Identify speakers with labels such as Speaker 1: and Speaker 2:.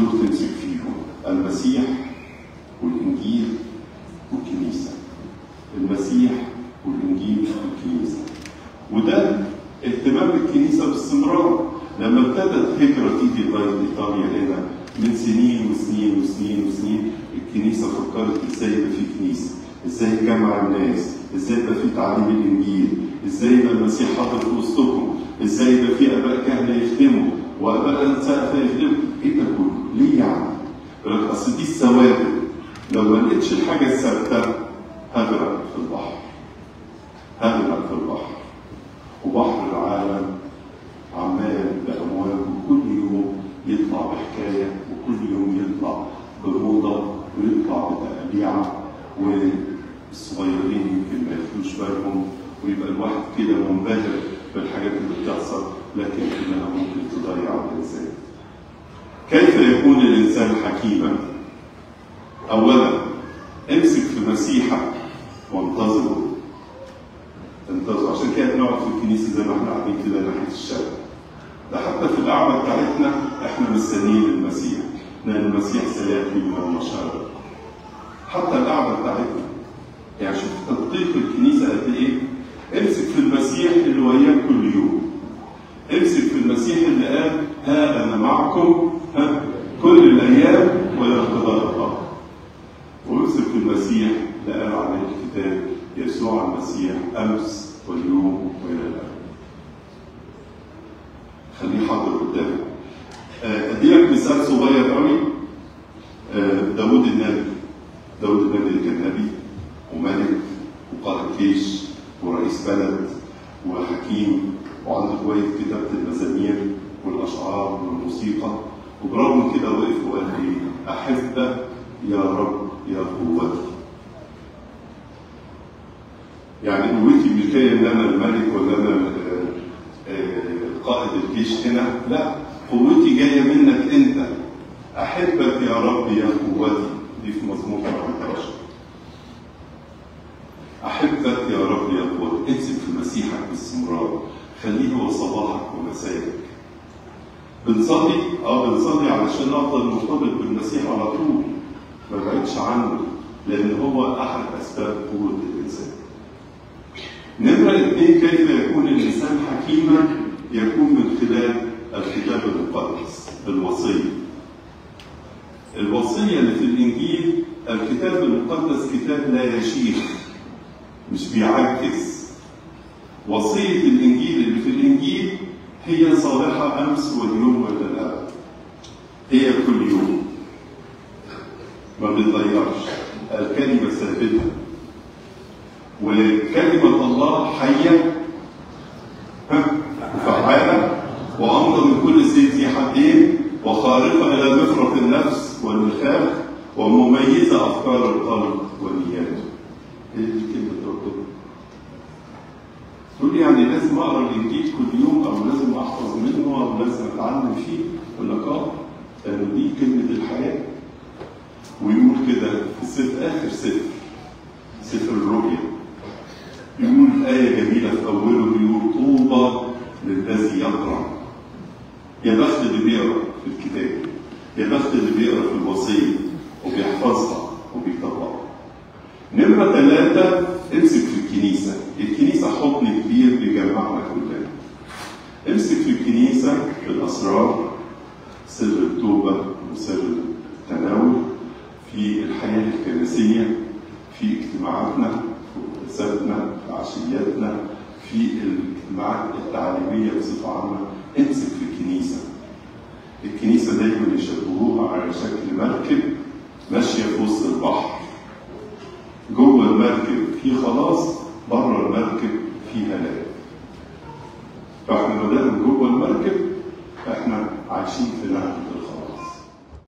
Speaker 1: دول تمسك فيهم المسيح والإنجيل والكنيسة المسيح والإنجيل والكنيسة وده اهتمام الكنيسة باستمرار لما ابتدت هجرة تيجي لغاية إيطاليا هنا من سنين وسنين وسنين وسنين الكنيسة فكرت ازاي يبقى في كنيسة ازاي يجمع الناس ازاي يبقى في تعليم الانجيل ازاي يبقى المسيح حاضر في وسطكم ازاي يبقى في اباء كهنه يخدموا واباء سقفه يخدموا ايه ده كله؟ ليه يعني؟ يقول لك اصل دي الثوابت لو ما لقيتش الحاجه الثابته هغرق في البحر هغرق في البحر وبحر العالم عمال بامواجه كل يوم يطلع بحكايه وكل يوم يطلع بموضه ويطلع بتقليعه والصغيرين يمكن ما ياخدوش بالهم ويبقى الواحد كده منبهر بالحاجات اللي بتحصل لكن انها ممكن تضيع الانسان. كيف يكون الانسان حكيما؟ اولا امسك في مسيحك وانتظره. انتظر عشان كده بنقعد في الكنيسه زي ما احنا قاعدين كده ناحيه الشارع. ده حتى في القعده بتاعتنا احنا مستنيين المسيح لان المسيح سياتي من المشارق. حتى القعده بتاعتنا يعني شوف تدقيق الكنيسه قد ايه امسك في المسيح اللي وياك كل يوم امسك في المسيح اللي قال ها انا معكم ها كل الايام ولا انقضاء الله وامسك في المسيح اللي قال عليه الكتاب يسوع المسيح امس واليوم والى الابد خليه حاضر قدامك ادي لك مثال صغير قوي داوود النبي داود النبي اللي كان نبي وملك وقائد جيش ورئيس بلد وحكيم وعنده هواية كتابة المزامير والأشعار والموسيقى وبرغم من كده وقف وقال إيه؟ أحبك يا رب يا قوتي. يعني قوتي مش جاية إن أنا الملك ولا أنا قائد الجيش هنا، لا قوتي جاية منك أنت. أحبك يا رب يا قوتي. دي في مزمور 14 أحبك يا رب يا قوة امسك في مسيحك باستمرار خليه هو صباحك ومساءك بنصلي اه بنصلي علشان افضل مرتبط بالمسيح على طول ما بعدش عنه لان هو احد اسباب قوه الانسان نمرة اثنين كيف يكون الانسان حكيما يكون من خلال الكتاب المقدس الوصيه الوصية اللي في الإنجيل الكتاب المقدس كتاب لا يشيخ مش بيعكس وصية الإنجيل اللي في الإنجيل هي صالحة أمس واليوم ولا الأبد هي كل يوم ما بتتغيرش الكلمة ثابتة وكلمة الله حية فعالة وأمضى من كل سيف ذي حدين وخارقة إلى مفرق النفس والمخاخ ومميزة أفكار القلب ونياته. إيه كلمة ربنا؟ تقول يعني لازم أقرأ الإنجيل كل يوم أو لازم أحفظ منه أو لازم أتعلم فيه؟ أقول لك آه لأن دي كلمة الحياة. ويقول كده في سفر آخر سفر سفر الرؤيا يقول آية جميلة في أوله بيقول طوبى للذي يقرأ يا بخت اللي بيقرا في الكتاب يا بخت اللي بيقرا في الوصيه وبيحفظها وبيطبقها نمرة ثلاثة امسك في الكنيسة الكنيسة حضن كبير بيجمعنا كلنا امسك في الكنيسة في الأسرار سر التوبة وسر التناول في الحياة الكنسية في اجتماعاتنا في قداساتنا في عشياتنا في الاجتماعات التعليمية بصفة عامة امسك في الكنيسة الكنيسة دايما يشبهوها على شكل مركب ماشية في وسط البحر جوه المركب في خلاص بره المركب في هلاك فاحنا ما دام جوه المركب احنا عايشين في نعمة